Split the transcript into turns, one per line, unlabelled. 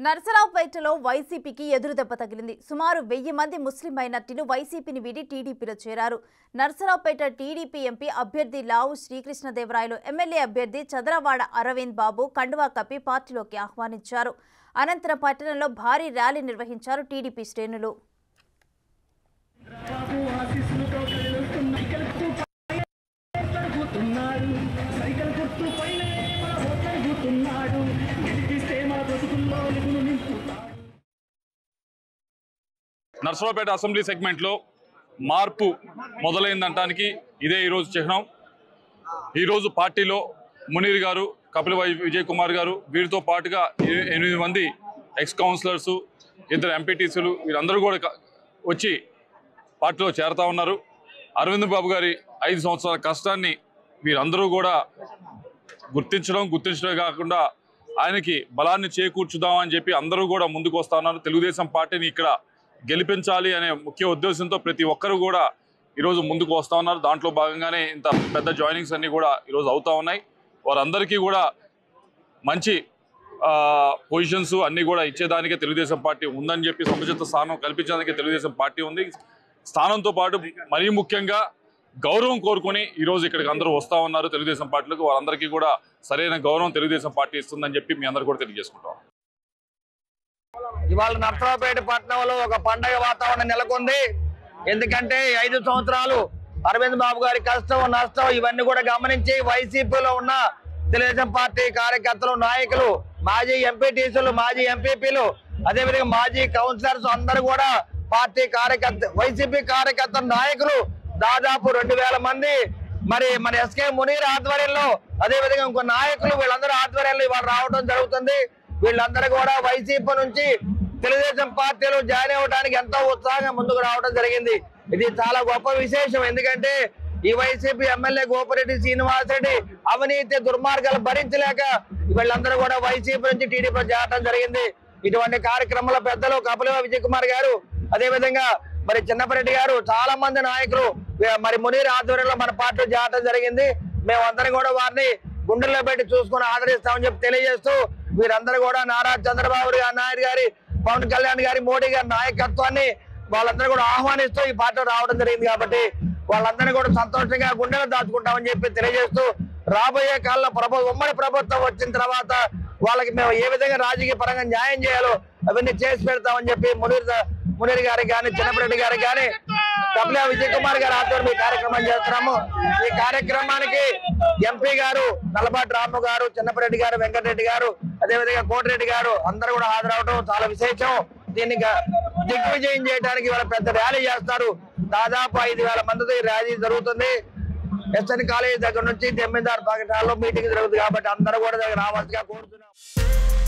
నరసరావుపేటలో వైసీపీకి ఎదురుదెబ్బ తగిలింది సుమారు వెయ్యి మంది ముస్లిం మైనార్టీలు వైసీపీని వీడి టీడీపీలో చేరారు నరసరావుపేట టీడీపీ ఎంపీ అభ్యర్థి లావు శ్రీకృష్ణదేవరాయలు ఎమ్మెల్యే అభ్యర్థి చదరవాడ అరవింద్ బాబు కండువా కప్పి పార్టీలోకి ఆహ్వానించారు అనంతరం పట్టణంలో భారీ ర్యాలీ నిర్వహించారు టీడీపీ శ్రేణులు
తిరుగుతున్నాడు సైకిల్ గుర్తు పైనే మన ఓట్లు అడుగుతున్నాడు గెలిపిస్తే మన బ్రతుకుల్లో ఎగులు నింపుతాడు
నర్సరావుపేట అసెంబ్లీ సెగ్మెంట్లో మార్పు మొదలైందనటానికి ఇదే ఈరోజు చిహ్నం ఈరోజు పార్టీలో మునీర్ గారు కపిల వై- విజయ్ కుమార్ గారు వీరితో పాటుగా ఎ- ఎనిమిది మంది ఎక్స్ కౌన్సిలర్స్ ఇద్దరు ఎంపీటీసీలు వీరందరూ కూడా క- వచ్చి పార్టీలో చేరుతా ఉన్నారు అరవింద్ బాబు గారి ఐదు సంవత్సరాల కష్టాన్ని వీరందరూ కూడా గుర్తించడం గుర్తించడమే కాకుండా ఆయనకి బలాన్ని చేకూర్చుదాం అని చెప్పి అందరూ కూడా ముందుకు వస్తా ఉన్నారు తెలుగుదేశం పార్టీని ఇక్కడ గెలిపించాలి అనే ముఖ్య ఉద్దేశంతో ప్రతి ఒక్కరు కూడా ఈరోజు ముందుకు వస్తా ఉన్నారు దాంట్లో భాగంగానే ఇంత పెద్ద జాయినింగ్స్ అన్ని కూడా ఈరోజు అవుతా ఉన్నాయి వారందరికీ కూడా మంచి పొజిషన్స్ అన్ని కూడా ఇచ్చేదానికే తెలుగుదేశం పార్టీ ఉందని చెప్పి సముచిత స్థానం కల్పించడానికి తెలుగుదేశం పార్టీ ఉంది స్థానంతో పాటు మరీ ముఖ్యంగా గౌరవం కోరుకొని ఈ రోజు ఇక్కడికి అందరూ వస్తా ఉన్నారు తెలుగుదేశం పార్టీలకు వారందరికీ కూడా సరైన గౌరవం తెలుగుదేశం పార్టీ ఇస్తుందని చెప్పి మీ అందరు కూడా తెలియజేసుకుంటాం
ఇవాళ నర్సరావుపేట పట్టణంలో ఒక పండగ వాతావరణం నెలకొంది ఎందుకంటే ఈ ఐదు సంవత్సరాలు అరవింద్ బాబు గారి కష్టం నష్టం ఇవన్నీ కూడా గమనించి వైసీపీలో ఉన్న తెలుగుదేశం పార్టీ కార్యకర్తలు నాయకులు మాజీ ఎంపీటీసీలు మాజీ ఎంపీపీలు అదేవిధంగా మాజీ కౌన్సిలర్స్ అందరూ కూడా పార్టీ కార్యకర్త వైసీపీ కార్యకర్త నాయకులు దాదాపు రెండు వేల మంది మరి మన ఎస్కే మునీర్ ఆధ్వర్యంలో అదే విధంగా ఇంకో నాయకులు వీళ్ళందరూ ఆధ్వర్యంలో ఇవాళ రావడం జరుగుతుంది వీళ్ళందరూ కూడా వైసీపీ నుంచి తెలుగుదేశం పార్టీలో జాయిన్ అవ్వడానికి ఎంతో ఉత్సాహంగా ముందుకు రావడం జరిగింది ఇది చాలా గొప్ప విశేషం ఎందుకంటే ఈ వైసీపీ ఎమ్మెల్యే గోపిరెడ్డి శ్రీనివాసరెడ్డి అవినీతి దుర్మార్గాలు భరించలేక వీళ్ళందరూ కూడా వైసీపీ నుంచి టీడీపీ చేరడం జరిగింది ఇటువంటి కార్యక్రమంలో పెద్దలు కపిల విజయ్ కుమార్ గారు అదే విధంగా మరి చిన్నపరెడ్డి గారు చాలా మంది నాయకులు వే- మరి మునీర్ ఆధ్వర్యంలో మన పార్టీ చేరడం జరిగింది మేమందరం కూడా వారిని గుండెల్లో పెట్టి చూసుకుని ఆదరిస్తామని చెప్పి తెలియజేస్తూ వీరందరూ కూడా నారా చంద్రబాబు గారి నాయుడు గారి పవన్ కళ్యాణ్ గారి మోడీ గారి నాయకత్వాన్ని వాళ్ళందరూ కూడా ఆహ్వానిస్తూ ఈ పార్టీ రావడం జరిగింది కాబట్టి వాళ్ళందరినీ కూడా సంతోషంగా గుండెలు దాచుకుంటామని చెప్పి తెలియజేస్తూ రాబోయే కాలంలో ప్రభు ఉమ్మడి ప్రభుత్వం వచ్చిన తర్వాత వాళ్ళకి మేము ఏ విధంగా రాజకీయ పరంగా న్యాయం చేయాలో అవన్నీ చేసి పెడతామని చెప్పి మునీర్ మునీర్ గారికి కానీ చిన్నపరెడ్డి గారికి కానీ కపిల విజయ్ కుమార్ గారు ఆధ్వర్యం ఈ కార్యక్రమం చేస్తున్నాము ఈ కార్యక్రమానికి ఎంపీ గారు నల్లబాటి రాము గారు చిన్నపరెడ్డి గారు వెంకటరెడ్డి గారు అదేవిధంగా కోటిరెడ్డి గారు అందరూ కూడా హాజరవడం చాలా విశేషం దీన్ని గ- దిగ్విజయం చేయడానికి వాళ్ళ పెద్ద ర్యాలీ చేస్తారు దాదాపు ఐదు వేల మందితో ఈ ర్యాలీ జరుగుతుంది ఎస్ఎన్ కాలేజ్ దగ్గర నుంచి జమీందార్ పాకెట్ హాల్లో మీటింగ్ జరుగుతుంది కాబట్టి అందరూ కూడా దగ్గర రావాల్సిగా కోరుతున్నాం